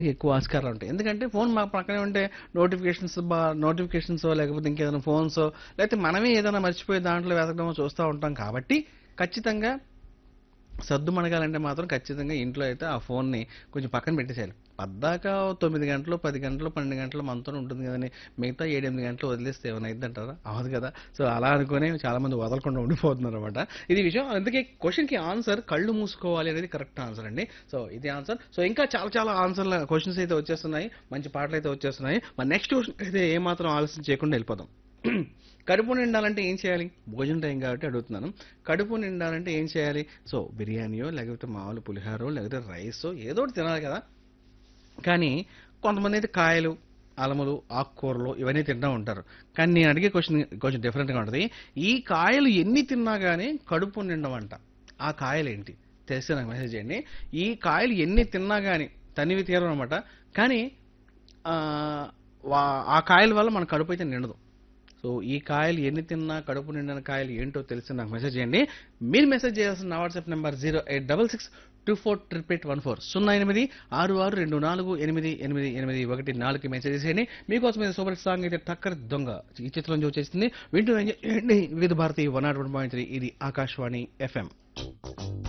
ఎక్కువ ఆస్కారాలు ఉంటాయి ఎందుకంటే ఫోన్ మా పక్కనే ఉంటే నోటిఫికేషన్స్ బా నోటిఫికేషన్స్ లేకపోతే ఇంకేదైనా ఫోన్స్ లేకపోతే మనమే ఏదైనా మర్చిపోయి దాంట్లో వెతకడమో చూస్తూ ఉంటాం కాబట్టి ఖచ్చితంగా సర్దు మనగాలంటే మాత్రం ఖచ్చితంగా ఇంట్లో అయితే ఆ ఫోన్ని కొంచెం పక్కన పెట్టేసేయాలి పద్దాక తొమ్మిది గంటలు పది గంటలు పన్నెండు గంటలు మనతో ఉంటుంది కదని మిగతా ఏడెనిమిది గంటలు వదిలేస్తే ఏమైనా అయింది అంటారా అవదు కదా సో అలా అనుకునే చాలా మంది వదలకుండా ఉండిపోతున్నారు అనమాట ఇది విషయం అందుకే క్వశ్చన్కి ఆన్సర్ కళ్ళు మూసుకోవాలి అనేది కరెక్ట్ ఆన్సర్ అండి సో ఇది ఆన్సర్ సో ఇంకా చాలా చాలా ఆన్సర్ల క్వశ్చన్స్ అయితే వచ్చేస్తున్నాయి మంచి పాటలు అయితే వచ్చేస్తున్నాయి మరి నెక్స్ట్ క్వశ్చన్ అయితే ఏమాత్రం ఆలస్యం చేయకుండా వెళ్ళిపోదాం కడుపు నిండాలంటే ఏం చేయాలి భోజనం టైం కాబట్టి అడుగుతున్నాను కడుపు నిండాలంటే ఏం చేయాలి సో బిర్యానీయో లేకపోతే మామూలు పులిహారో లేకపోతే రైసో ఏదో ఒకటి తినాలి కదా కానీ కొంతమంది అయితే కాయలు అలములు ఆకుకూరలు ఇవన్నీ తింటూ ఉంటారు కానీ నేను అడిగే క్వశ్చన్ కొంచెం డిఫరెంట్గా ఉంటుంది ఈ కాయలు ఎన్ని తిన్నా కానీ కడుపు నిండవంట ఆ కాయలు ఏంటి తెలిస్తే నాకు మెసేజ్ చేయండి ఈ కాయలు ఎన్ని తిన్నా కానీ తనివి తీరం అనమాట కానీ ఆ, వా- ఆ కాయల వల్ల మన కడుపు అయితే నిండదు సో ఈ కాయలు ఎన్ని తిన్నా కడుపు నిండిన కాయలు ఏంటో తెలిసి నాకు మెసేజ్ చేయండి మీరు మెసేజ్ చేయాల్సిన నా WhatsApp number zero eight double six two four triple eight one four సున్నా ఎనిమిది ఆరు ఆరు రెండు నాలుగు ఎనిమిది ఎనిమిది ఎనిమిది ఒకటి నాలుగు మెసేజ్ చేసేయండి మీకోసం ఇది సూపర్ సాంగ్ అయితే టక్కర్ దొంగ ఈ చిత్రం నుంచి వచ్చేసింది వింటూ ఎంజాయ్ చేయండి Vividh Bharati one nought one point three ఇది ఆకాశవాణి ఎఫ్ఎం